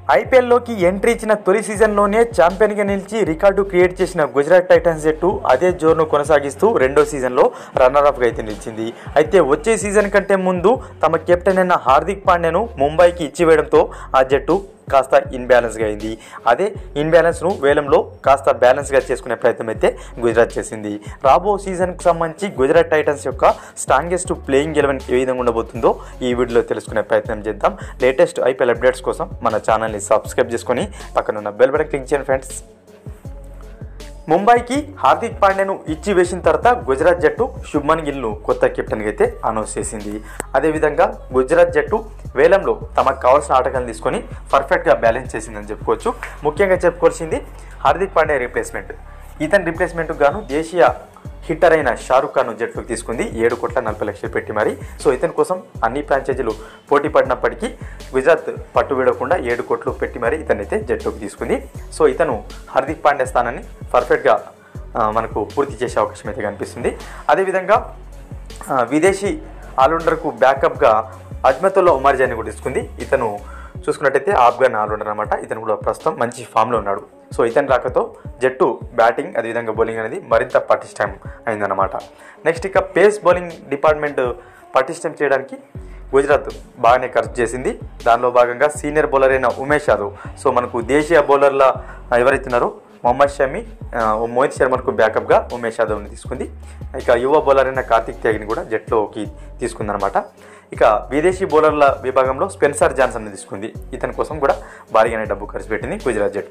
ఐపీఎల్లోకి entry ఇచ్చిన తొలి సీజన్లోనే ఛాంపియన్గా నిలిచి రికార్డు క్రియేట్ చేసిన గుజరాత్ టైటన్స్ జట్టు అదే జోరును కొనసాగిస్తూ రెండో సీజన్లో రన్నర్ గా అయితే నిలిచింది అయితే వచ్చే సీజన్ కంటే ముందు తమ కెప్టెన్ అయిన హార్దిక్ పాండ్యాను ముంబైకి ఇచ్చివేయడంతో ఆ జట్టు కాస్త ఇన్బ్యాలెన్స్గా అయింది అదే ఇన్బ్యాలెన్స్ను వేలంలో కాస్త బ్యాలెన్స్గా చేసుకునే ప్రయత్నం అయితే గుజరాత్ చేసింది రాబో సీజన్కి సంబంధించి గుజరాత్ టైటన్స్ యొక్క స్ట్రాంగెస్ట్ ప్లేయింగ్ ఎలెవెన్ ఏ విధంగా ఉండబోతుందో ఈ వీడియోలో తెలుసుకునే ప్రయత్నం చేద్దాం లేటెస్ట్ ఐపీఎల్ అప్డేట్స్ కోసం మన ఛానల్ని సబ్స్క్రైబ్ చేసుకొని పక్కన ఉన్న బెల్ బటన్ క్లిక్ చేయండి ఫ్రెండ్స్ ముంబైకి హార్దిక్ పాండ్యాను ఇచ్చి వేసిన తర్వాత గుజరాత్ జట్టు శుభ్మన్ గిల్ను కొత్త కెప్టెన్గా అయితే అనౌన్స్ చేసింది అదేవిధంగా గుజరాత్ జట్టు వేలంలో తమకు కావాల్సిన ఆటగాలను తీసుకొని పర్ఫెక్ట్గా బ్యాలెన్స్ చేసిందని చెప్పుకోవచ్చు ముఖ్యంగా చెప్పుకోవాల్సింది హార్దిక్ పాండ్యా రీప్లేస్మెంట్ ఇతని రీప్లేస్మెంట్కు గాను దేశీయ హిట్టర్ అయిన షారుఖ్ ఖాన్ జట్టుకు తీసుకుంది ఏడు కోట్ల నలభై లక్షలు పెట్టి మరి సో ఇతని కోసం అన్ని ఫ్రాంచైజీలు పోటీ పడినప్పటికీ గుజరాత్ పట్టు విడకుండా ఏడు కోట్లు పెట్టి మరి ఇతనైతే జట్టుకు తీసుకుంది సో ఇతను హార్దిక్ పాండ్యా స్థానాన్ని పర్ఫెక్ట్గా ఆ, మనకు పూర్తి చేసే అవకాశం అయితే కనిపిస్తుంది అదేవిధంగా ఆ, విదేశీ ఆల్రౌండర్కు బ్యాకప్గా అజ్మతుల్లా ఉమర్జాని కూడా తీసుకుంది ఇతను చూసుకున్నట్టయితే ఆఫ్ఘన్ ఆల్రౌండర్ అనమాట ఇతను కూడా ప్రస్తుతం మంచి ఫామ్లో ఉన్నాడు సో ఇతని రాకతో జట్టు బ్యాటింగ్ అదేవిధంగా బౌలింగ్ అనేది మరింత పటిష్టం అయిందన్నమాట నెక్స్ట్ ఇక పేస్ బౌలింగ్ డిపార్ట్మెంట్ పటిష్టం చేయడానికి గుజరాత్ బాగానే ఖర్చు చేసింది దానిలో భాగంగా సీనియర్ బౌలర్ అయిన ఉమేష్ యాదవ్ సో మనకు దేశీయ బౌలర్ల ఎవరైతున్నారో మొహమ్మద్ షమి ఆ, మోహిత్ శర్మకు బ్యాకప్గా ఉమేష్ యాదవ్ని తీసుకుంది ఇక యువ బౌలర్ అయిన కార్తిక్ త్యాగిని కూడా జట్లోకి తీసుకుందనమాట ఇక విదేశీ బౌలర్ల విభాగంలో స్పెన్సర్ జాన్సన్ తీసుకుంది ఇతని కోసం కూడా భారీగానే డబ్బు ఖర్చు పెట్టింది గుజరాత్ జట్టు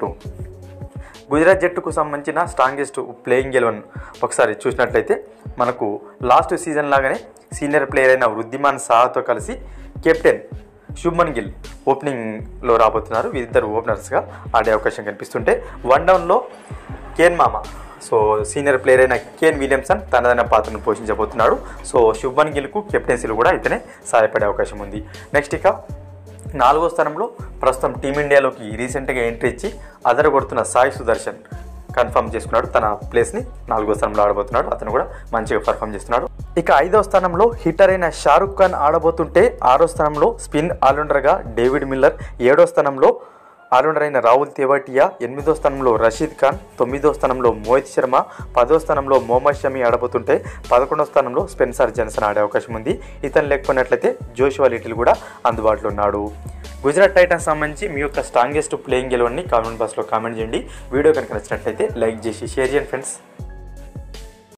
గుజరాత్ జట్టుకు సంబంధించిన స్ట్రాంగెస్ట్ ప్లేయింగ్ ఎలెవన్ ఒకసారి చూసినట్లయితే మనకు లాస్ట్ సీజన్ లాగానే సీనియర్ ప్లేయర్ అయిన వృద్ధిమాన్ సాహాతో కలిసి కెప్టెన్ శుభ్మన్ గిల్ ఓపెనింగ్లో రాబోతున్నారు వీరిద్దరు ఓపెనర్స్గా ఆడే అవకాశం కనిపిస్తుంటే వన్ డౌన్లో కేన్ మామ సో సీనియర్ ప్లేయర్ అయిన కేన్ విలియమ్సన్ తనదైన పాత్రను పోషించబోతున్నాడు సో శుభ్మన్ గిల్కు కెప్టెన్సీలు కూడా ఇతనే సహాయపడే అవకాశం ఉంది నెక్స్ట్ ఇక నాలుగో స్థానంలో ప్రస్తుతం టీమిండియాలోకి రీసెంట్గా ఎంట్రీ ఇచ్చి అదరగొడుతున్న సాయి సుదర్శన్ కన్ఫర్మ్ చేసుకున్నాడు తన ప్లేస్ని నాలుగో స్థానంలో ఆడబోతున్నాడు అతను కూడా మంచిగా పర్ఫామ్ చేస్తున్నాడు ఇక ఐదో స్థానంలో హిట్టర్ అయిన షారుఖ్ ఖాన్ ఆడబోతుంటే ఆరో స్థానంలో స్పిన్ ఆల్రౌండర్గా డేవిడ్ మిల్లర్ ఏడో స్థానంలో ఆల్రౌండర్ అయిన రాహుల్ తేవాటియా ఎనిమిదో స్థానంలో రషీద్ ఖాన్ తొమ్మిదో స్థానంలో మోహిత్ శర్మ పదో స్థానంలో మొహమ్మద్ షమి ఆడబోతుంటే పదకొండో స్థానంలో స్పెన్సర్ జెన్సన్ ఆడే అవకాశం ఉంది ఇతను లేకపోయినట్లయితే జోషువా లిటిల్ కూడా అందుబాటులో ఉన్నాడు గుజరాత్ టైటన్స్ సంబంధించి మీ యొక్క స్ట్రాంగెస్ట్ ప్లేయింగ్ గెలవని కామెంట్ బాక్స్లో కామెంట్ చేయండి వీడియో కనుక నచ్చినట్లయితే లైక్ చేసి షేర్ చేయండి ఫ్రెండ్స్